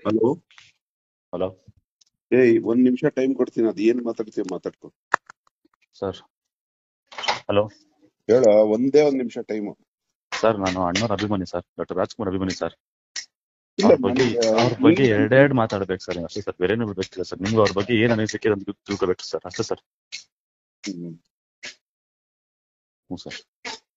Hello hello ಏಯ್ ಒಂದ್ ನಿಮಿಷ ಟೈಮ್ ಕೊಡ್ತೀನಿ ಅದ್ ಏನ್ ಮಾತಾಡ್ತೀಯ ಮಾತಾಡ್ಕೊ ಸರ್ ಹಲೋ ಹೇಳ ಒಂದೇ ಒಂದ್ ನಿಮಿಷ ಟೈಮ್ ಸರ್ ನಾನು ಅಣ್ಣವ್ರ ಅಭಿಮಾನಿ ಸರ್ ಡಾಕ್ಟರ್ ರಾಜ್ಕುಮಾರ್ ಅಭಿಮಾನಿ ಸರ್ ಇಲ್ಲ ಅವ್ರ ಬಗ್ಗೆ ನನ್ಗೆ ಅವ್ರ ಬಗ್ಗೆ ನೀನ್- ಎರಡೆರಡು ಮಾತಾಡ್ಬೇಕು ಸರ್ ಅಷ್ಟೇ ಸರ್ ಬೇರೆನೂ ಬಿಡ್ಬೇಕಿಲ್ಲ ಸರ್ ನಿಮ್ಗೆ ಅವ್ರ ಬಗ್ಗೆ ಏನ್ ಅನಿಸಿಕೆ ಅಂತ ತಿಳ್ಕೊಬೇಕು ಸರ್ ಅಷ್ಟೇ ಸರ್ ಹ್ಮ್. ಹ್ಞೂ ಸರ್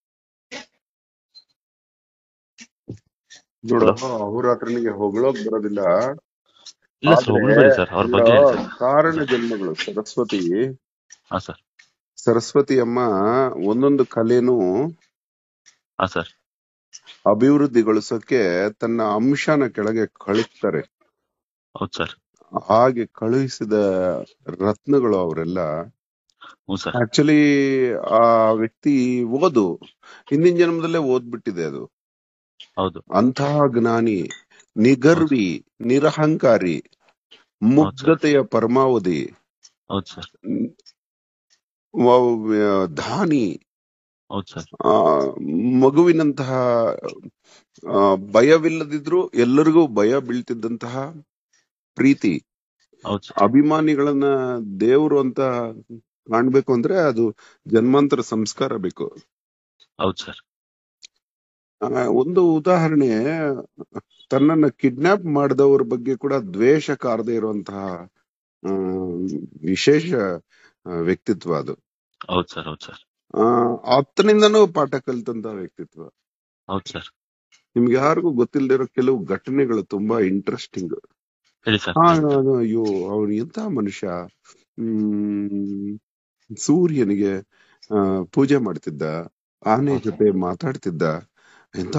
ನೋಡು ಅವ್ರ ಹತ್ರ ನಿನಗೆ ಹೊಗಳೋಕ್ ಬರೋದಿಲ್ಲ ಇಲ್ಲ ಸರ್ ಆದ್ರೆ ಹೊಗಳ್ಬೇಡಿ ಸರ್ ಅವ್ರ ಬಗ್ಗೆ ಹೇಳಿ ಸರ್ ಕಾರಣ ಜನ್ಮಗಳು ಸರಸ್ವತಿ ಹಾ ಸರ್ ಸರಸ್ವತಿ ಅಮ್ಮ ಒಂದೊಂದು ಕಲೆನೂ ಹಾ ಸರ್ ಅಭಿವೃದ್ಧಿಗೊಳಿಸೋಕೆ ತನ್ನ ಅಂಶನ ಕೆಳಗೆ ಕಳಿಸ್ತಾರೆ ಹೌದು ಸರ್ ಹಾಗೆ ಕಳುಹಿಸಿದ ರತ್ನಗಳು ಅವರೆಲ್ಲ ಹ್ಞೂ ಸರ್ ಆಕ್ಚುಲಿ ಆ ವ್ಯಕ್ತಿ ಓದು ಹಿಂದಿನ ಜನ್ಮದಲ್ಲೇ ಓದ್ಬಿಟ್ಟಿದೆ ಅದು ಹೌದು ಅಂತಹ ಜ್ಞಾನಿ ನಿಗರ್ವಿ ನಿರಹಂಕಾರಿ ಮುಗ್ಧತೆಯ ಪರಮಾವಧಿ ಹೌದು ಸರ್ ವ- ದಾನಿ ಹೌದು ಸರ್ ಆ, ಮಗುವಿನಂತಹ ಆ, ಭಯವಿಲ್ಲದಿದ್ರು ಎಲ್ಲರಿಗೂ ಭಯ ಬೀಳ್ತಿದ್ದಂತಹ ಪ್ರೀತಿ ಹೌದು ಸರ್ ಅಭಿಮಾನಿಗಳನ್ನ ದೇವರು ಅಂತ ಕಾಣ್ಬೇಕು ಅಂದ್ರೆ ಅದು ಜನ್ಮಾಂತರ ಸಂಸ್ಕಾರ ಬೇಕು ಹೌದು ಸರ್ ಆ, ಒಂದು ಉದಾಹರಣೆ ತನ್ನನ್ನ ಕಿಡ್ನಾಪ್ ಮಾಡಿದವ್ರ ಬಗ್ಗೆ ಕೂಡ ದ್ವೇಷ ಕಾರದೆ ಇರುವಂತಹ ಆ, ವಿಶೇಷ ಆ, ವ್ಯಕ್ತಿತ್ವ ಅದು ಹೌದು ಸರ್ ಹೌದು ಸರ್ ಆ, ಆತನಿಂದನೂ ಪಾಠ ಕಲಿತಂತ ವ್ಯಕ್ತಿತ್ವ ಹೌದು ಸರ್ ನಿಮ್ಗೆ ಯಾರಿಗೂ ಗೊತ್ತಿಲ್ಲದಿರೋ ಕೆಲವು ಘಟನೆಗಳು ತುಂಬಾ ಇಂಟ್ರೆಸ್ಟಿಂಗ್ ಹೇಳಿ ಸರ್ ಹಾ ನಾನು ಅಯ್ಯೋ ಅವ್ನು ಎಂತ ಮನುಷ್ಯ ಹ್ಮ್ ಸೂರ್ಯನಿಗೆ ಆ, ಪೂಜೆ ಮಾಡ್ತಿದ್ದ ಆನೆ ಹೌದು. ಜೊತೆ ಮಾತಾಡ್ತಿದ್ದ ಎಂತ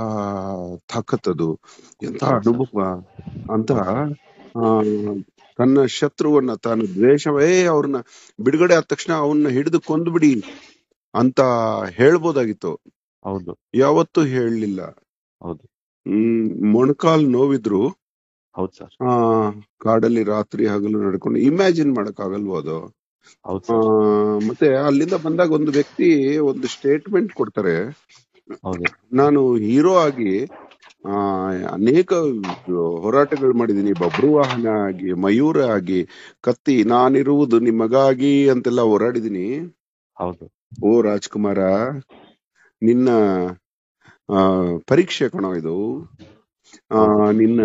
ತಾಕತ್ತದು ಎಂತ ಹೌದು ಸರ್. ಅನುಭವ ಅಂತ ಆ, ತನ್ನ ಶತ್ರುವನ್ನ ತಾನು ದ್ವೇಷವೇ ಅವ್ರನ್ನ ಬಿಡುಗಡೆ ಆದ ತಕ್ಷಣ ಅವನ್ನ ಹಿಡಿದು ಕೊಂದ್ಬಿಡಿ ಅಂತ ಹೇಳ್ಬೋದಾಗಿತ್ತು ಹೌದು ಯಾವತ್ತೂ ಹೇಳಲಿಲ್ಲ ಹೌದು ಹ್ಮ್ ಮೊಣಕಾಲ್ ನೋವಿದ್ರು ಹೌದು ಸರ್ ಆ ಕಾಡಲ್ಲಿ ರಾತ್ರಿ ಹಗಲು ನಡ್ಕೊಂಡು ಇಮ್ಯಾಜಿನ್ ಮಾಡಕ್ ಆಗಲ್ವೋ ಅದು ಹೌದು ಆ, ಸರ್ ಮತ್ತೆ ಅಲ್ಲಿಂದ ಬಂದಾಗ ಒಂದು ವ್ಯಕ್ತಿ ಒಂದು ಸ್ಟೇಟ್ಮೆಂಟ್ ಕೊಡ್ತಾರೆ ಹೌದು ನಾನು ಹೀರೋ ಆಗಿ ಆ ಅನೇಕ ಹೋರಾಟಗಳು ಮಾಡಿದೀನಿ ಬಬ್ರುವಾಹನ ಆಗಿ ಮಯೂರ ಆಗಿ ಕತ್ತಿ ನಾನಿರುವುದು ನಿಮಗಾಗಿ ಅಂತೆಲ್ಲ ಹೋರಾಡಿದೀನಿ ಹೌದು ಓ ರಾಜ್ಕುಮಾರ ನಿನ್ನ ಆ ಪರೀಕ್ಷೆ ಕಣೋ ಇದು ಆ ನಿನ್ನ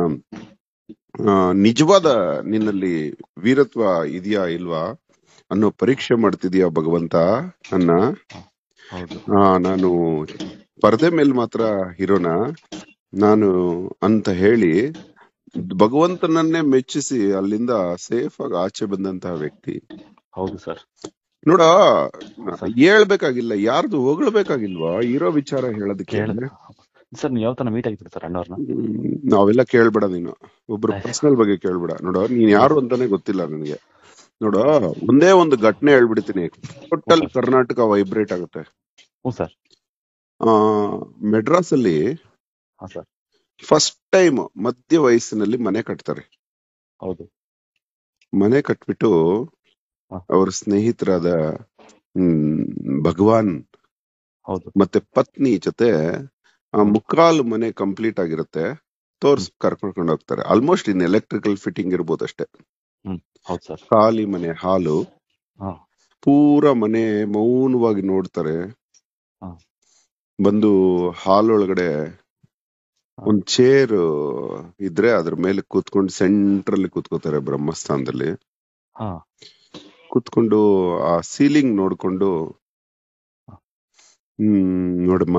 ಆ, ನಿಜವಾದ ನಿನ್ನಲ್ಲಿ ವೀರತ್ವ ಇದೆಯಾ ಇಲ್ವಾ ಅನ್ನೋ ಪರೀಕ್ಷೆ ಮಾಡ್ತಿದ್ಯಾ ಭಗವಂತ ಅನ್ನ ಹೌದು ಆ, ನಾನು ಪರದೆ ಮೇಲೆ ಮಾತ್ರ ಹೀರೋನ ನಾನು ಅಂತ ಹೇಳಿ ಭಗವಂತನನ್ನೇ ಮೆಚ್ಚಿಸಿ ಅಲ್ಲಿಂದ ಸೇಫ್ ಆಗಿ ಆಚೆ ಬಂದಂತಹ ವ್ಯಕ್ತಿ ಹೌದು ಸರ್ ನೋಡ ಹೇಳ್ಬೇಕಾಗಿಲ್ಲ ಯಾರ್ದು ಹೊಗಳ್ಬೇಕಾಗಿಲ್ವಾ ಇರೋ ವಿಚಾರ ಹೇಳೋದಕ್ಕೆ ಕೇಳ ಸರ್ ನೀವು ಯಾವ ತರ ಮೀಟ್ ಆಗಿದ್ದೀರಿ ಸರ್ ಅಣ್ಣವ್ರನ್ನ ಹ್ಮ್, ನಾವೆಲ್ಲ ಕೇಳ್ಬೇಡ ನೀನು ಒಬ್ರು ಪರ್ಸನಲ್ ಬಗ್ಗೆ ಕೇಳ್ಬೇಡ ನೋಡ ನೀನ್ ಯಾರು ಅಂತಾನೆ ಗೊತ್ತಿಲ್ಲ ನನಗೆ ನೋಡ ಒಂದೇ ಒಂದು ಘಟನೆ ಹೇಳ್ಬಿಡ್ತೀನಿ ಟೋಟಲ್ ಕರ್ನಾಟಕ ವೈಬ್ರೇಟ್ ಆಗುತ್ತೆ ಹ್ಞೂ ಸರ್ ಆ ಮೆಡ್ರಾಸ್ ಅಲ್ಲಿ ಹಾ ಸರ್ ಫಸ್ಟ್ ಟೈಮ್ ಮಧ್ಯ ವಯಸ್ಸಿನಲ್ಲಿ ಮನೆ ಕಟ್ತಾರೆ ಹೌದು ಮನೆ ಕಟ್ಬಿಟ್ಟು ಹಾ. ಅವ್ರ ಸ್ನೇಹಿತರಾದ ಹ್ಮ್ ಭಗವಾನ್ ಹೌದು ಮತ್ತೆ ಪತ್ನಿ ಜೊತೆ ಆ ಮುಕ್ಕಾಲು ಮನೆ ಕಂಪ್ಲೀಟ್ ಆಗಿರುತ್ತೆ ತೋರ್ಸ್ ಕರ್ಕೊಂಡು ಹೋಗ್ತಾರೆ ಆಲ್ಮೋಸ್ಟ್ ಇನ್ ಎಲೆಕ್ಟ್ರಿಕಲ್ ಫಿಟ್ಟಿಂಗ್ ಇರ್ಬೋದು ಅಷ್ಟೇ ಹೌದು ಸರ್ ಖಾಲಿ ಮನೆ ಹಾಲು ಹಾ ಪೂರ ಮನೆ ಮೌನವಾಗಿ ನೋಡ್ತಾರೆ ಹಾ. ಬಂದು ಹಾಲ್ ಒಳಗಡೆ ಹಾ. ಒಂದ್ ಚೇರ್ ಇದ್ರೆ ಅದ್ರ ಮೇಲೆ ಕೂತ್ಕೊಂಡು ಸೆಂಟ್ರಲ್ಲಿ ಕೂತ್ಕೋತಾರೆ ಬ್ರಹ್ಮಸ್ಥಾನದಲ್ಲಿ ಹಾ ಕೂತ್ಕೊಂಡು ಆ ಸೀಲಿಂಗ್ ನೋಡ್ಕೊಂಡು ಹಾ. ಹ್ಮ್ ನೋಡಮ್ಮ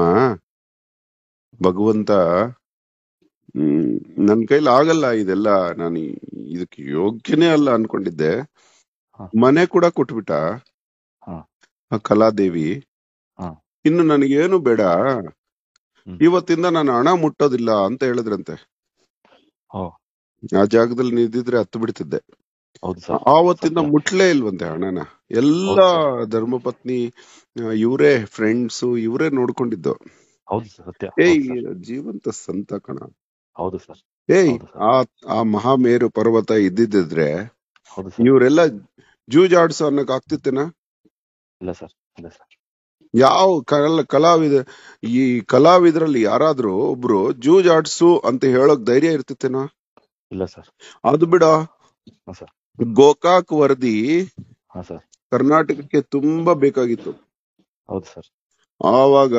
ಭಗವಂತ ಹ್ಮ್ ನನ್ ಕೈಲಿ ಆಗಲ್ಲ ಇದೆಲ್ಲ ನಾನು ಇದಕ್ಕೆ ಯೋಗ್ಯನೇ ಅಲ್ಲ ಅನ್ಕೊಂಡಿದ್ದೆ ಹಾ. ಮನೆ ಕೂಡ ಕೊಟ್ಬಿಟ್ಟ ಹಾ. ಆ ಕಲಾದೇವಿ ಹಾ. ಇನ್ನು ನನಗೇನು ಬೇಡ ಹ್ಮ್. ಇವತ್ತಿಂದ ನಾನು ಹಣ ಮುಟ್ಟೋದಿಲ್ಲ ಅಂತ ಹೇಳಿದ್ರಂತೆ ಓ ಆ ಜಾಗದಲ್ಲಿ ನಿಂತಿದ್ರೆ ಹತ್ತು ಬಿಡ್ತಿದ್ದೆ ಹೌದು ಸರ್ ಆವತ್ತಿಂದ ಸತ್ಯ. ಮುಟ್ಲೇ ಇಲ್ವಂತೆ ಹಣನ ಎಲ್ಲ ಧರ್ಮಪತ್ನಿ ಇವರೇ ಫ್ರೆಂಡ್ಸ್ ಇವರೇ ನೋಡ್ಕೊಂಡಿದ್ದು ಹೌದು ಸರ್ ಸತ್ಯ ಏಯ್ ಹೌದು ಸರ್. ಜೀವಂತ ಸಂತ ಕಣ ಹೌದು ಸರ್ ಏಯ್ ಹೌದು ಸರ್. ಆ ಆ ಮಹಾಮೇರು ಪರ್ವತ ಇದ್ದಿದ್ರೆ ಹೌದು ಸರ್ ಇವರೆಲ್ಲ ಜೂಜಾಡ್ಸೋ ಅನ್ನಕ್ ಆಗ್ತಿತ್ತೇನ ಇಲ್ಲ ಸರ್ ಇಲ್ಲ ಸರ್ ಯಾವ ಕಲ ಕಲಾವಿದ ಈ ಕಲಾವಿದರಲ್ಲಿ ಯಾರಾದ್ರೂ ಒಬ್ರು ಜೂಜಾಡ್ಸು ಅಂತ ಹೇಳೋಕ್ ಧೈರ್ಯ ಇರ್ತಿತ್ತೇನೋ ಇಲ್ಲ ಸರ್ ಅದು ಬಿಡ ಹಾ ಸರ್ ಗೋಕಾಕ್ ವರದಿ ಹಾ ಸರ್ ಕರ್ನಾಟಕಕ್ಕೆ ತುಂಬಾ ಬೇಕಾಗಿತ್ತು ಹೌದು ಸರ್ ಆವಾಗ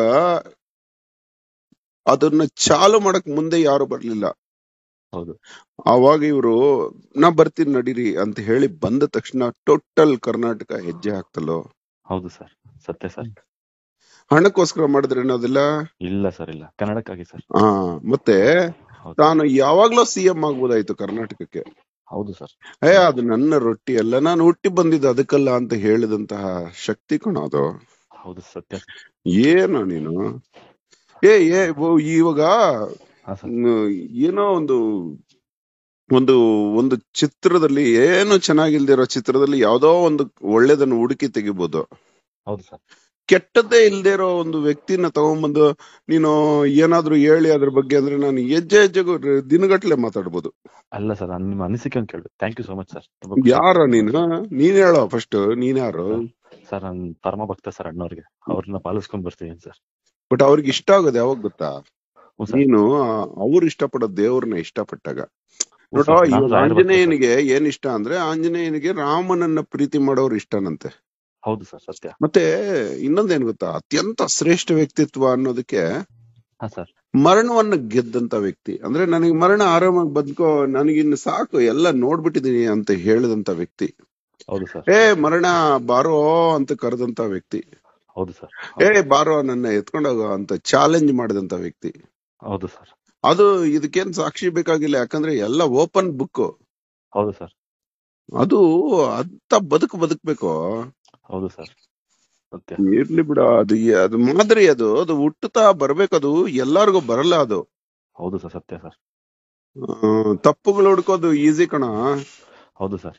ಅದನ್ನ ಚಾಲು ಮಾಡಕ್ ಮುಂದೆ ಯಾರು ಬರ್ಲಿಲ್ಲ ಹೌದು ಆವಾಗ ಇವರು ನಾ ಬರ್ತೀನಿ ನಡೀರಿ ಅಂತ ಹೇಳಿ ಬಂದ ತಕ್ಷಣ ಟೋಟಲ್ ಕರ್ನಾಟಕ ಹೆಜ್ಜೆ ಹಾಕ್ತಲ್ಲೋ ಹೌದು ಸರ್ ಸತ್ಯ ಸರ್ ಹಣಕ್ಕೋಸ್ಕರ ಮಾಡಿದ್ರೇನೋ ಅದೆಲ್ಲ ಇಲ್ಲ ಸರ್ ಇಲ್ಲ ಕನ್ನಡಕ್ಕಾಗಿ ಸರ್ ಹಾ ಮತ್ತೆ ಹೌದು ನಾನು ಯಾವಾಗ್ಲೂ ಸಿಎಂ ಆಗ್ಬೋದಾಯ್ತು ಕರ್ನಾಟಕಕ್ಕೆ ಹೌದು ಸರ್ ಏ ಅದು ನನ್ನ ರೊಟ್ಟಿ ಅಲ್ಲ ನಾನು ಹುಟ್ಟಿ ಬಂದಿದ್ದು ಅದಕ್ಕಲ್ಲ ಅಂತ ಹೇಳಿದಂತಹ ಶಕ್ತಿ ಕಣ ಅದು ಹೌದು ಸತ್ಯ ಸರ್ ಏನೋ ನೀನು ಏ ಏ ಓ, ಇವಾಗ ಹಾ ಸರ್ ಮ್, ಏನೋ ಒಂದು ಒಂದು ಒಂದು ಚಿತ್ರದಲ್ಲಿ ಏನು ಚೆನ್ನಾಗಿಲ್ದಿರೋ ಚಿತ್ರದಲ್ಲಿ ಯಾವ್ದೋ ಒಂದು ಒಳ್ಳೇದನ್ನು ಹುಡುಕಿ ತೆಗಿಬಹುದು ಹೌದು ಸರ್ ಕೆಟ್ಟದ್ದೇ ಇಲ್ದೇ ಇರೋ ಒಂದು ವ್ಯಕ್ತಿನ ತಗೊಂಡ್ಬಂದು ನೀನು ಏನಾದ್ರೂ ಹೇಳಿ ಅದ್ರ ಬಗ್ಗೆ ಅಂದ್ರೆ ನಾನು ಹೆಜ್ಜೆ ಹೆಜ್ಜೆಗೂ ದಿನಗಟ್ಲೆ ಮಾತಾಡ್ಬೋದು ಅಲ್ಲ ಸರ್ ನಾನು ನಿಮ್ಮ ಅನಿಸಿಕೆ ಅಂತ ಕೇಳಿದೆ thank you so much sir ತುಂಬಾ ಖುಷಿ ಯಾರ ಆಯ್ತು. ನೀನು ನೀನ್ ಹೇಳೋ ಫಸ್ಟ್ ನೀನ್ ಯಾರು ಸರ್ ನಾನು ಪರಮ ಭಕ್ತ ಸರ್ ಅಣ್ಣವ್ರಿಗೆ ಅವ್ರನ್ನ ಪಾಲಿಸ್ಕೊಂಡ್ ಬರ್ತೀನಿ ಸರ್ ಬಟ್ ಅವ್ರಿಗೆ ಇಷ್ಟ ಆಗೋದು ಯಾವಾಗ ಗೊತ್ತಾ ಹ್ಞೂ ಸರ್ ನೀನು ಅವ್ರು ಇಷ್ಟಪಡೋ ದೇವ್ರನ್ನ ಇಷ್ಟಪಟ್ಟಾಗ ಹ್ಞೂ ನೋಡ ಸರ್, ನಾನು ಇವಾಗ ರಾಯರ ಭಕ್ತ ಸರ್. ಆಂಜನೇಯನಿಗೆ ಏನ್ ಇಷ್ಟ ಅಂದ್ರೆ ಆಂಜನೇಯನಿಗೆ ರಾಮನನ್ನ ಪ್ರೀತಿ ಮಾಡೋರು ಇಷ್ಟನಂತೆ ಹೌದು ಸರ್ ಸತ್ಯ ಮತ್ತೆ ಇನ್ನೊಂದೇನ್ ಗೊತ್ತಾ ಅತ್ಯಂತ ಶ್ರೇಷ್ಠ ವ್ಯಕ್ತಿತ್ವ ಅನ್ನೋದಕ್ಕೆ ಹಾ ಸರ್ ಮರಣವನ್ನ ಗೆದ್ದಂತ ವ್ಯಕ್ತಿ ಅಂದ್ರೆ ನನಗೆ ಮರಣ ಆರಾಮಾಗಿ ಬದುಕೋ ನನಗಿನ್ನು ಸಾಕು ಎಲ್ಲ ನೋಡ್ಬಿಟ್ಟಿದೀನಿ ಅಂತ ಹೇಳಿದಂತ ವ್ಯಕ್ತಿ ಹೌದು ಸರ್ ಏ ಮರಣ ಬಾರೋ ಅಂತ ಕರೆದಂತ ವ್ಯಕ್ತಿ ಹೌದು ಸರ್ ಏ ಬಾರೋ ನನ್ನ ಎತ್ಕೊಂಡೋಗೋ ಅಂತ ಚಾಲೆಂಜ್ ಮಾಡಿದಂತ ವ್ಯಕ್ತಿ ಹೌದು ಸರ್ ಅದು ಇದಕ್ಕೇನ್ ಸಾಕ್ಷಿ ಬೇಕಾಗಿಲ್ಲ ಯಾಕಂದ್ರೆ ಎಲ್ಲ ಓಪನ್ ಬುಕ್ ಹೌದು ಸರ್ ಅದು ಅಂತ ಬದುಕು ಬದುಕ್ಬೇಕು ಹೌದು ಸರ್ ಸತ್ಯ ಇರ್ಲಿ ಬಿಡ ಅದು ಈ- ಅದು ಮಾದರಿ ಅದು ಅದು ಹುಟ್ಟುತ್ತಾ ಬರ್ಬೇಕದು ಎಲ್ಲಾರ್ಗು ಬರಲ್ಲ ಅದು ಹೌದು ಸರ್ ಸತ್ಯ ಸರ್ ಆ, ತಪ್ಪುಗಳು ಹುಡ್ಕೋದು ಈಸಿ ಕಣ ಹೌದು ಸರ್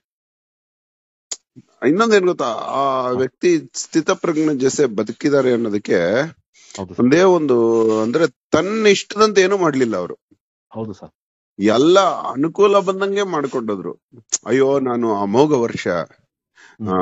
ಇನ್ನೊಂದೇನ್ ಗೊತ್ತಾ ಆ ವ್ಯಕ್ತಿ ಸ್ಥಿತಪ್ರಜ್ಞ ಜೊತೆ ಬದುಕಿದ್ದಾರೆ ಅನ್ನೋದಕ್ಕೆ ಹೌದು ಸರ್ ಒಂದೇ ಒಂದು ಅಂದ್ರೆ ತನ್ನ ಇಷ್ಟದಂತೆ ಏನು ಮಾಡ್ಲಿಲ್ಲ ಅವರು ಹೌದು ಸರ್ ಎಲ್ಲ ಅನುಕೂಲ ಬಂದಂಗೆ ಮಾಡ್ಕೊಂಡೋದ್ರು ಅಯ್ಯೋ ನಾನು ಅಮೋಘ ವರ್ಷ ಆ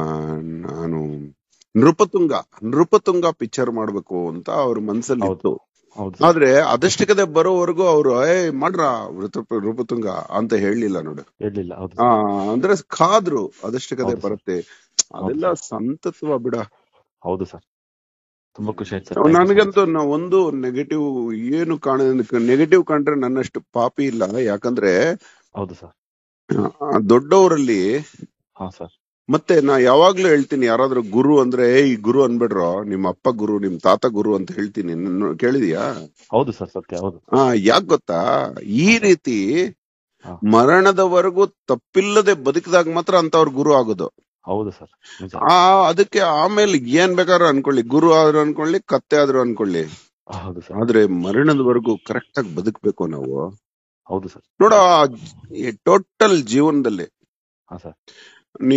ನಾನು ನೃಪತುಂಗ ನೃಪತುಂಗ ಪಿಕ್ಚರ್ ಮಾಡ್ಬೇಕು ಅಂತ ಅವ್ರ ಮನ್ಸಲ್ಲಿ ಹೌದು. ಇತ್ತು ಹೌದು ಸರ್ ಆದ್ರೆ ಅದಷ್ಟಕ್ಕದೆ ಬರೋವರೆಗೂ ಅವ್ರು ಏ ಮಾಡ್ರ ವೃತ- ನೃಪತುಂಗ ಅಂತ ಹೇಳಲಿಲ್ಲ ನೋಡು ಹೇಳಲಿಲ್ಲ ಹೌದು ಆ ಅಂದ್ರೆ ಕಾದ್ರು ಅದಷ್ಟಕ್ಕದೆ ಹೌದು ಸರ್. ಬರುತ್ತೆ ಅದೆಲ್ಲ ಸಂತತ್ವ ಬಿಡ ಹೌದು ಸರ್ ತುಂಬಾ ಖುಷಿ ಆಯ್ತು sir Thank you so much. ನನಗಂತೂ ನಾ ಒಂದು ನೆಗೆಟಿವ್ ಏನು ಕಾಣ ನೆಗೆಟಿವ್ ಕಂಡ್ರೆ ನನ್ನಷ್ಟು ಪಾಪಿ ಇಲ್ಲ ಯಾಕಂದ್ರೆ ಹೌದು ಸರ್ ಆ, ದೊಡ್ಡವರಲ್ಲಿ ಹಾ ಸರ್ ಮತ್ತೆ ನಾ ಯಾವಾಗ್ಲೂ ಹೇಳ್ತೀನಿ ಯಾರಾದ್ರೂ ಗುರು ಅಂದ್ರೆ ಏ ಈ ಗುರು ಅನ್ಬೇಡ್ರೋ ನಿಮ್ಮ ಅಪ್ಪ ಗುರು ನಿಮ್ ತಾತ ಗುರು ಅಂತ ಹೇಳ್ತೀನಿ ನನ್ನ- ಕೇಳಿದ್ಯಾ ಹೌದು ಸರ್ ಸತ್ಯ ಹೌದು ಆ ಯಾಕ್ ಗೊತ್ತಾ ಈ ರೀತಿ ಹಾ. ಮರಣದವರೆಗೂ ತಪ್ಪಿಲ್ಲದೆ ಬದುಕಿದಾಗ ಮಾತ್ರ ಅಂತವ್ರ ಗುರು ಆಗೋದು ಹೌದು ಸರ್ ನಿಜ ಆ ಅದಕ್ಕೆ ಆಮೇಲೆ ಏನ್ ಬೇಕಾದ್ರೂ ಅನ್ಕೊಳ್ಳಿ ಗುರು ಆದ್ರೂ ಅನ್ಕೊಳ್ಳಿ ಕತ್ತೆ ಆದ್ರೂ ಅನ್ಕೊಳ್ಳಿ ಹೌದು ಸರ್ ಆದ್ರೆ ಮರಣದವರೆಗೂ ಕರೆಕ್ಟ್ ಆಗಿ ಬದುಕ್ಬೇಕು ನಾವು ಹೌದು ಸರ್ ನೋಡ ಟೋಟಲ್ ಜೀವನದಲ್ಲಿ ಹಾ ಸರ್ ನೀ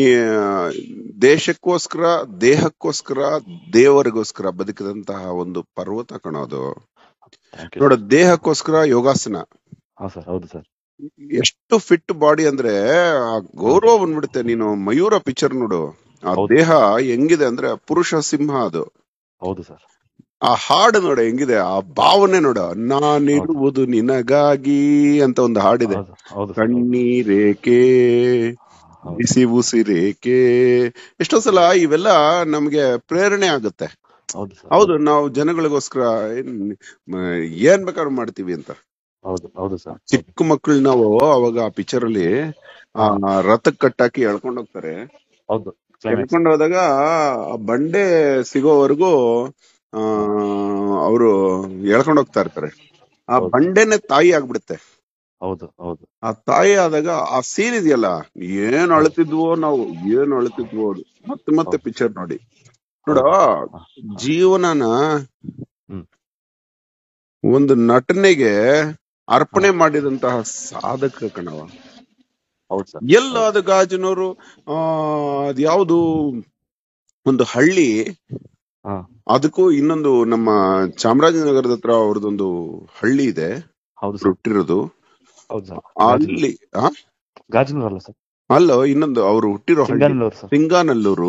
ದೇಶಕ್ಕೋಸ್ಕರ ದೇಹಕ್ಕೋಸ್ಕರ ದೇವರಿಗೋಸ್ಕರ ಬದುಕಿದಂತಹ ಒಂದು ಪರ್ವತ ಕಣೋದು ಥ್ಯಾಂಕ್ ಯು ನೋಡ ದೇಹಕ್ಕೋಸ್ಕರ ಯೋಗಾಸನ ಹಾ ಸರ್ ಹೌದು ಸರ್ ಎಷ್ಟು ಫಿಟ್ ಬಾಡಿ ಅಂದ್ರೆ ಆ ಗೌರವ ಬಂದ್ಬಿಡುತ್ತೆ ನೀನು ಮಯೂರ ಪಿಕ್ಚರ್ ನೋಡು ಆ ಹೌದು. ದೇಹ ಹೆಂಗಿದೆ ಅಂದ್ರೆ ಪುರುಷ ಸಿಂಹ ಅದು ಹೌದು ಸರ್ ಆ ಹಾಡು ನೋಡ ಹೆಂಗಿದೆ ಆ ಭಾವನೆ ನೋಡ ನಾನಿರುವುದು ನಿನಗಾಗಿ ಅಂತ ಒಂದು ಹಾಡಿದೆ ಹೌದು ಹೌದು ಸರ್ ಕಣ್ಣೀರೇಕೆ ಹೌದು ಬಿಸಿ ಉಸಿರೇಕೆ ಎಷ್ಟೋ ಸಲ ಇವೆಲ್ಲ ನಮ್ಗೆ ಪ್ರೇರಣೆ ಆಗುತ್ತೆ ಹೌದು ಸರ್ ಹೌದು ನಾವು ಜನಗಳಿಗೋಸ್ಕರ ಏನ್ ಮ- ಏನ್ ಬೇಕಾದ್ರೂ ಮಾಡ್ತೀವಿ ಅಂತ ಹೌದು ಹೌದು ಸರ್ ಚಿಕ್ಕ ಮಕ್ಕಳು ನಾವು ಅವಾಗ ಆ ಪಿಕ್ಚರ್ ಅಲ್ಲಿ ಆ ರಥಕ್ ಕಟ್ಟಾಕಿ ಎಳ್ಕೊಂಡ್ ಹೋಗ್ತಾರೆ ಹೌದು ಕ್ಲೈಮ್ಯಾಕ್ಸ್ ಎಳ್ಕೊಂಡ್ ಹೋದಾಗ ಆ ಬಂಡೆ ಸಿಗೋವರೆಗೂ ಆ ಅವರು ಎಳ್ಕೊಂಡ್ ಹೋಗ್ತಾ ಇರ್ತಾರೆ ಆ ಹೌದು. ಬಂಡೆನೆ ತಾಯಿ ಆಗ್ಬಿಡುತ್ತೆ ಹೌದು ಹೌದು ಆ ತಾಯಿ ಆದಾಗ ಆ ಸೀನ್ ಇದೆಯಲ್ಲ ಏನ್ ಅಳ್ತಿದ್ವೋ ನಾವು ಏನ್ ಅಳ್ತಿದ್ವೋ ಅದು ಮತ್ತೆ ಮತ್ತೆ ಹೌದು. ಪಿಕ್ಚರ್ ನೋಡಿ ನೋಡ ಹಾ. ಜೀವನನ ಹ್ಮ್. ಒಂದು ನಟನೆಗೆ ಅರ್ಪಣೆ ಮಾಡಿದಂತಹ ಸಾಧಕ ಕಣವ ಹೌದು ಸರ್ ಎಲ್ಲ ಅದು ಗಾಜನವರು ಆ ಅದ್ಯಾವುದು ಒಂದು ಹಳ್ಳಿ ಹಾ ಅದಕ್ಕೂ ಇನ್ನೊಂದು ನಮ್ಮ ಚಾಮರಾಜನಗರದ ಹತ್ರ ಅವ್ರದೊಂದು ಹಳ್ಳಿ ಇದೆ ಹೌದು ಸರ್ ಹುಟ್ಟಿರೋದು ಹೌದು ಸರ್ ಅಲ್ಲಿ ಆ? ಗಾಜನೂರ್ ಅಲ್ಲ ಸರ್ ಅಲ್ಲ ಇನ್ನೊಂದು ಅವ್ರು ಹುಟ್ಟಿರೋ ಹಳ್ಳಿ ಸಿಂಗಾನಲ್ಲೂರು ಸರ್ ಸಿಂಗಾನಲ್ಲೂರು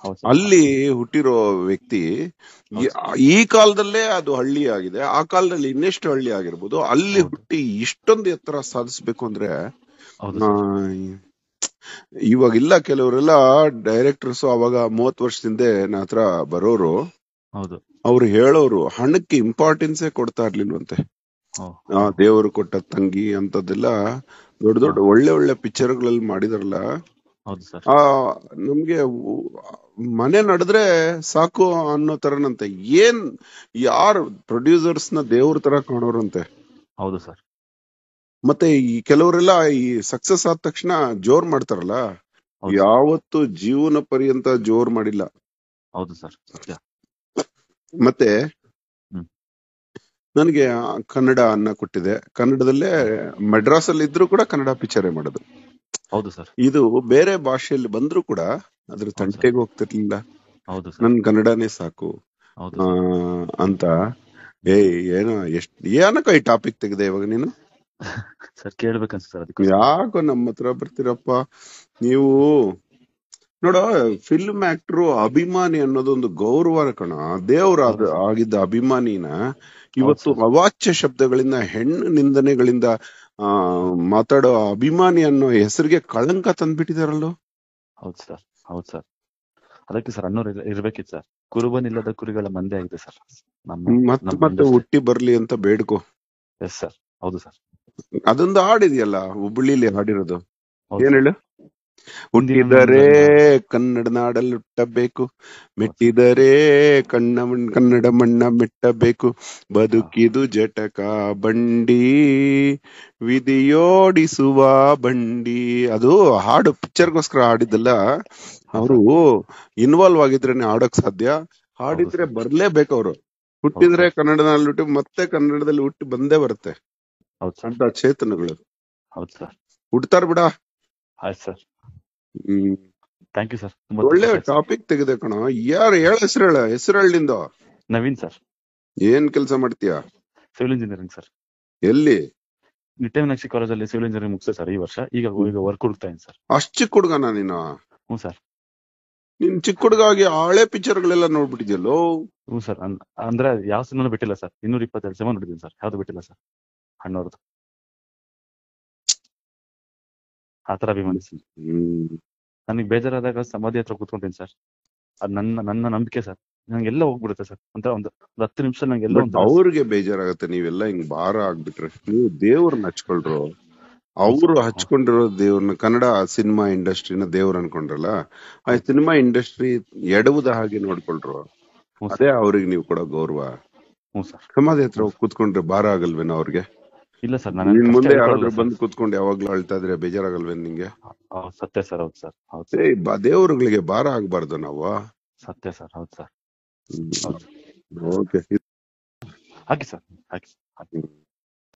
ಹೌದು ಸರ್ ಅಲ್ಲಿ ಹುಟ್ಟಿರೋ ವ್ಯಕ್ತಿ ಈ- ಈ ಕಾಲದಲ್ಲೇ ಅದು ಹಳ್ಳಿ ಆಗಿದೆ ಆ ಕಾಲದಲ್ಲಿ ಇನ್ನೆಷ್ಟು ಹಳ್ಳಿ ಆಗಿರ್ಬೋದು ಅಲ್ಲಿ ಹೌದು. ಹುಟ್ಟಿ ಇಷ್ಟೊಂದು ಎತ್ತರ ಸಾಧಿಸ್ಬೇಕು ಅಂದ್ರೆ ಹೌದು ಆ, ಸರ್ ಇವಾಗ ಇಲ್ಲ ಕೆಲವರೆಲ್ಲ ಡೈರೆಕ್ಟರ್ಸ್ ಅವಾಗ ಮೂವತ್ ವರ್ಷದಿಂದ ನನ್ನ ಹತ್ರ ಬರೋರು ಹೌದು ಅವ್ರು ಹೇಳೋರು ಹಣಕ್ಕೆ ಇಂಪಾರ್ಟೆನ್ಸೇ ಕೊಡ್ತಾ ಇರ್ಲಿಲ್ವಂತೆ ಓ, ಆ ದೇವರು ಕೊಟ್ಟ ತಂಗಿ ಅಂತದೆಲ್ಲ ದೊಡ್ಡ ದೊಡ್ಡ ಒಳ್ಳೆ ಒಳ್ಳೆ ಪಿಕ್ಚರ್ಗಳಲ್ಲಿ ಮಾಡಿದಾರಲ್ಲ ಹೌದು ಸರ್ ಆ ನಮ್ಗೆ ಉ- ಮನೆ ನಡೆದ್ರೆ ಸಾಕು ಅನ್ನೋ ತರನಂತೆ ಏನ್ ಯಾರು ಪ್ರೊಡ್ಯೂಸರ್ಸ್ ನ ದೇವ್ರ ತರ ಕಾಣೋರಂತೆ ಹೌದು ಸರ್ ಮತ್ತೆ ಈ ಕೆಲವರೆಲ್ಲ ಈ ಸಕ್ಸಸ್ ಆದ ತಕ್ಷಣ ಜೋರ್ ಮಾಡ್ತಾರಲ್ಲ ಹೌದು ಸರ್. ಯಾವತ್ತು ಜೀವನ ಪರ್ಯಂತ ಜೋರ್ ಮಾಡಿಲ್ಲ ಹೌದು ಸರ್ ಸತ್ಯ ಮತ್ತೆ ಹ್ಮ್. ನನಗೆ ಆ ಕನ್ನಡ ಅನ್ನ ಕೊಟ್ಟಿದೆ ಕನ್ನಡದಲ್ಲೇ ಮಡ್ರಾಸ್ ಅಲ್ಲಿ ಇದ್ರು ಕೂಡ ಕನ್ನಡ ಪಿಕ್ಚರೇ ಮಾಡೋದು ಹೌದು ಸರ್ ಇದು ಬೇರೆ ಭಾಷೆಯಲ್ಲಿ ಬಂದ್ರು ಕೂಡ ಅದ್ರ ಸರ್. ತಂಟೆಗೆ ಹೋಗ್ತಿರ್ಲಿಲ್ಲ ಹೌದು ಸರ್ ನನ್ ಕನ್ನಡನೇ ಸಾಕು ಹೌದು ಆ, ಸರ್ ಅಂತ ಏಯ್ ಏನೋ ಎಷ್ಟ್ ಏನಕ್ಕ ಈ ಟಾಪಿಕ್ ತೆಗೆದೆ ಇವಾಗ ನೀನು ಸರ್ ಕೇಳ್ಬೇಕನ್ಸ ಸರ್ ಅದಕ್ಕೆ ಯಾಕೋ ನಮ್ಮ ಹತ್ರ ಬರ್ತೀರಪ್ಪ ನೀವು ನೋಡ ಫಿಲ್ಮ್ ಆಕ್ಟರ್ ಅಭಿಮಾನಿ ಅನ್ನೋದೊಂದು ಗೌರವ ಕಣ ದೇವ್ರ ಅದ್- ಆಗಿದ್ದ ಅಭಿಮಾನಿನ ಇವತ್ತು ಹೌದು ಅವಾಚ್ಯ ಶಬ್ದಗಳಿಂದ ಹೆಣ್ಣು ನಿಂದನೆಗಳಿಂದ ಆ ಮಾತಾಡೋ ಅಭಿಮಾನಿ ಅನ್ನೋ ಹೆಸರಿಗೆ ಕಳಂಕ ತಂದ್ಬಿಟ್ಟಿದಾರಲ್ಲೋ ಹೌದು ಸರ್ ಹೌದು ಸರ್ ಅದಕ್ಕೆ ಸರ್ ಅನ್ನೋರು ಇರ್- ಇರ್ಬೇಕಿತ್ತು ಸರ್ ಕುರುಬನಿಲ್ಲದ ಕುರಿಗಳ ಮಂದೆ ಆಗಿದೆ ಸರ್ ನಮ್ಮ ಮತ್ತೆ ನಮ್ಮ ಮತ್ತೆ ಹುಟ್ಟಿ ಬರ್ಲಿ ಅಂತ ಬೇಡ್ಕೊ ಎಸ್ ಸರ್ ಹೌದು ಸರ್ ಅದೊಂದು ಹಾಡಿದೆಯಲ್ಲ ಹುಬ್ಬಳ್ಳಿಲಿ ಹಾಡಿರೋದು ಹೌದು ಏನ್ ಸರ್. ಹೇಳು ಹಿಂದಿನ ಹುಟ್ಟಿದರೆ ಮುಂದಿನ- ಕನ್ನಡ ನಾಡಲ್ಲಿ ಹುಟ್ಟಬೇಕು ಮೆಟ್ಟಿದರೆ ಕಣ್ಣ ಮಣ್- ಕನ್ನಡ ಮಣ್ಣ ಮೆಟ್ಟಬೇಕು ಬದುಕಿದು ಜಟಕ ಬಂಡಿ ವಿಧಿಯೋಡಿಸುವ ಬಂಡಿ ಅದು ಹಾಡು ಪಿಕ್ಚರ್ಗೋಸ್ಕರ ಹಾಡಿದ್ದಲ್ಲ ಅವರು ಇನ್ವಾಲ್ವ್ ಆಗಿದ್ರೇನೆ ಹಾಡಕ್ ಸಾಧ್ಯ ಹಾಡಿದ್ರೆ ಸರ್. ಬರ್ಲೇಬೇಕು ಅವರು ಹುಟ್ಟಿದ್ರೆ ಹೌದು ಕನ್ನಡದಲ್ಲಿ ಹುಟ್ಟಿ ಮತ್ತೆ ಕನ್ನಡದಲ್ಲಿ ಹುಟ್ಟಿ ಬಂದೇ ಬರುತ್ತೆ ಹೌದು ಸರ್ ಅಂತ ಚೇತನಗಳು ಹೌದು ಸರ್ ಹುಡ್ತಾರ ಬಿಡ ಆಯ್ತು ಸರ್ ಹ್ಮ್ ಥ್ಯಾಂಕ್ ಯು ಸರ್ ತುಂಬಾ ಒಳ್ಳೆ ಸಂತೋಷ ಆಯ್ತು ಸರ್. ಟಾಪಿಕ್ ತೆಗೆದೆ ಕಣ ಯಾರು ಹೇಳ ಹೆಸರು ಹೇಳ ಹೆಸರು ಹೇಳಿಂದ ನವೀನ್ ಸರ್ ಏನ್ ಕೆಲಸ ಮಾಡ್ತೀಯ ಸಿವಿಲ್ ಇಂಜಿನಿಯರಿಂಗ್ ಸರ್ ಎಲ್ಲಿ ನಿಟ್ಟೆ ಕಾಲೇಜಲ್ಲಿ ಸಿವಿಲ್ ಇಂಜಿನಿಯರಿಂಗ್ ಮುಗಿಸಿದೆ ಸರ್ ಈ ವರ್ಷ ಈಗ ಈಗ ವರ್ಕ್ ಹುಡುಕ್ತಾ ಇದ್ದೀನಿ ಸರ್ ಅಷ್ಟ್ ಚಿಕ್ಕ ಹುಡುಗನ ನೀನು ಹ್ಞೂ ಸರ್ ನೀನ್ ಚಿಕ್ಕ ಹುಡುಗ ಆಗಿ ಹಳೆ ಪಿಕ್ಚರ್ ಗಳೆಲ್ಲ ನೋಡ್ಬಿಟ್ಟಿದ್ಯಲ್ಲೋ ಹ್ಞೂ ಸರ್ ಅನ್- ಅಂದ್ರೆ ಯಾವ ಸಿನಿಮಾನು ಬಿಟ್ಟಿಲ್ಲ ಸರ್ ಇನ್ನೂರ ಇಪ್ಪತ್ತೆರಡು ಸಿನಿಮಾ ನೋಡಿದ್ದೀನಿ ಸರ್ ಯಾವ್ದು ಬಿಟ್ಟಿಲ್ಲ ಸರ್ ಅಣ್ಣವ್ರದ್ದು ಆ ಥರ ಅಭಿಮಾನಿಸ್ತೀನಿ ಹ್ಮ್ ನನಗೆ ಬೇಜಾರಾದಾಗ ಸಮಾಧಿ ಹತ್ರ ಕೂತ್ಕೊಂತೀನಿ ಸರ್ ಅದು ನನ್ನ ನನ್ನ ನಂಬಿಕೆ ಸರ್ ನಂಗೆಲ್ಲ ಹೋಗ್ಬಿಡುತ್ತೆ ಸರ್ ಒಂಥರ ಒಂದು ಒಂದು ಹತ್ತು ನಿಮಿಷ ನಂಗೆ ಎಲ್ಲ ಬಟ್ ಒಂದು ಅವ್ರಿಗೆ ಬೇಜಾರಾಗತ್ತೆ ನೀವೆಲ್ಲ ಹಿಂಗ್ ಭಾರ ಆಗ್ಬಿಟ್ರೆ ನೀವು ದೇವ್ರನ್ನ ಹಚ್ಕೊಳ್ರು ಅವ್ರು ಹಚ್ಕೊಂಡಿರೋ ದೇವ್ರನ್ನ ಕನ್ನಡ ಸಿನಿಮಾ ಇಂಡಸ್ಟ್ರಿನ ದೇವ್ರ ಅನ್ಕೊಂಡ್ರಲ್ಲ ಆ ಸಿನಿಮಾ ಇಂಡಸ್ಟ್ರಿ ಎಡವುದ ಹಾಗೆ ನೋಡ್ಕೊಳ್ರು ಹ್ಞೂ ಅದೇ ಸರ್ ಅವ್ರಿಗೆ ನೀವು ಕೊಡೋ ಗೌರವ ಹ್ಞೂ ಸರ್ ಸಮಾಧಿ ಹತ್ರ ಹೋಗ್ ಕೂತ್ಕೊಂಡ್ರೆ ಭಾರ ಆಗಲ್ವೇನೋ ಅವ್ರಿಗೆ ಇಲ್ಲ ಸರ್ ನಾನು ನಿನ್ ಕಷ್ಟ ಮುಂದೆ ಹೇಳ್ಕೊಳಲ್ಲ ಯಾರಾದ್ರೂ ಸರ್. ಬಂದು ಕೂತ್ಕೊಂಡು ಯಾವಾಗ್ಲೂ ಅಳ್ತಾ ಇದ್ರೆ ಬೇಜಾರಾಗಲ್ವೇನ್ ನಿಂಗೆ ಹೌದು ಸತ್ಯ ಸರ್ ಹೌದು ಸರ್ ಹೌದು ಸರ್ ಏ ಬಾ ದೇವ್ರುಗಳಿಗೆ ಭಾರ ಆಗ್ಬಾರ್ದು ನಾವು ಸತ್ಯ ಸರ್ ಹೌದು ಸರ್ ಹ್ಮ್. ಹೌದು ಓಕೆ ಹಾಕಿ ಸರ್ ಹಾಕಿ ಹಾಕಿ ಹ್ಮ್.